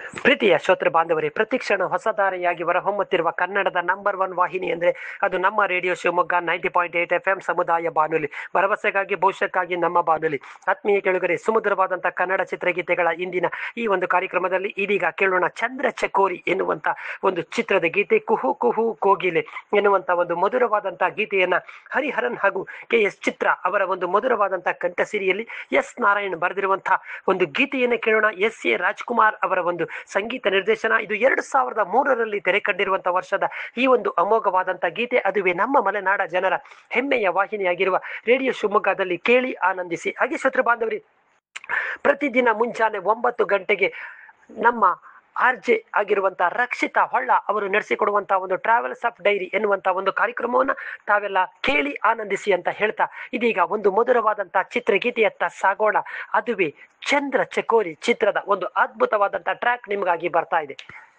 ಪ್ರೀತಿಯ ಶ್ರೋತೃ ಬಾಂಧವರೇ ಪ್ರತಿಕ್ಷಣ ಹೊಸದಾರಿಯಾಗಿ ಹೊರಹೊಮ್ಮುತ್ತಿರುವ ಕನ್ನಡದ ನಂಬರ್ ಒನ್ ವಾಹಿನಿ ಅಂದರೆ ಅದು ನಮ್ಮ radio Shivamogga ninety point eight F M ಸಮುದಾಯ ಬಾನುಲಿ ಭರವಸೆಗಾಗಿ ಭವಿಷ್ಯಕ್ಕಾಗಿ ನಮ್ಮ ಬಾನುಲಿ ಆತ್ಮೀಯ ಕೆಳಗರೆ ಸುಮಧುರವಾದಂಥ ಕನ್ನಡ ಚಿತ್ರಗೀತೆಗಳ ಇಂದಿನ ಈ ಒಂದು ಕಾರ್ಯಕ್ರಮದಲ್ಲಿ ಇದೀಗ ಕೇಳೋಣ ಚಂದ್ರ ಚಕೋರಿ ಎನ್ನುವಂಥ ಒಂದು ಚಿತ್ರದ ಗೀತೆ ಕುಹು ಕುಹು ಕೋಗಿಲೆ ಎನ್ನುವಂಥ ಒಂದು ಮಧುರವಾದಂಥ ಗೀತೆಯನ್ನ ಹರಿಹರನ್ ಹಾಗೂ ಕೆ ಎಸ್ ಚಿತ್ರ ಅವರ ಒಂದು ಮಧುರವಾದಂಥ ಕಂಠಸಿರಿಯಲ್ಲಿ ಎಸ್ ನಾರಾಯಣ್ ಬರೆದಿರುವಂತಹ ಒಂದು ಗೀತೆಯನ್ನು ಕೇಳೋಣ ಎಸ್ ಎ ರಾಜ್ಕುಮಾರ್ ಅವರ ಒಂದು ಸಂಗೀತ ನಿರ್ದೇಶನ ಇದು ಎರಡು ಸಾವಿರದ ಮೂರರಲ್ಲಿ ತೆರೆ ಕಂಡಿರುವಂತಹ ವರ್ಷದ ಈ ಒಂದು ಅಮೋಘವಾದಂಥ ಗೀತೆ ಅದುವೇ ನಮ್ಮ ಮಲೆನಾಡ ಜನರ ಹೆಮ್ಮೆಯ ವಾಹಿನಿಯಾಗಿರುವ ರೇಡಿಯೋ ಶಿವಮೊಗ್ಗದಲ್ಲಿ ಕೇಳಿ ಆನಂದಿಸಿ ಹಾಗೆ ಶ್ರೋತೃ ಬಾಂಧವರಿ ಪ್ರತಿದಿನ ಮುಂಜಾನೆ ಒಂಬತ್ತು ಗಂಟೆಗೆ ನಮ್ಮ ಆರ್ ಜೆ ಆಗಿರುವಂತಹ ರಕ್ಷಿತಾ ಹೊಳ್ಳ ಅವರು ನಡೆಸಿಕೊಡುವಂತಹ ಒಂದು ಟ್ರಾವೆಲ್ಸ್ ಆಫ್ ಡೈರಿ ಎನ್ನುವಂತಹ ಒಂದು ಕಾರ್ಯಕ್ರಮವನ್ನ ತಾವೆಲ್ಲ ಕೇಳಿ ಆನಂದಿಸಿ ಅಂತ ಹೇಳ್ತಾ ಇದೀಗ ಒಂದು ಮಧುರವಾದಂತಹ ಚಿತ್ರಗೀತೆಯತ್ತ ಸಾಗೋಣ ಅದುವೇ ಚಂದ್ರ ಚಕೋರಿ ಚಿತ್ರದ ಒಂದು ಅದ್ಭುತವಾದಂತಹ ಟ್ರ್ಯಾಕ್ ನಿಮಗಾಗಿ ಬರ್ತಾ ಇದೆ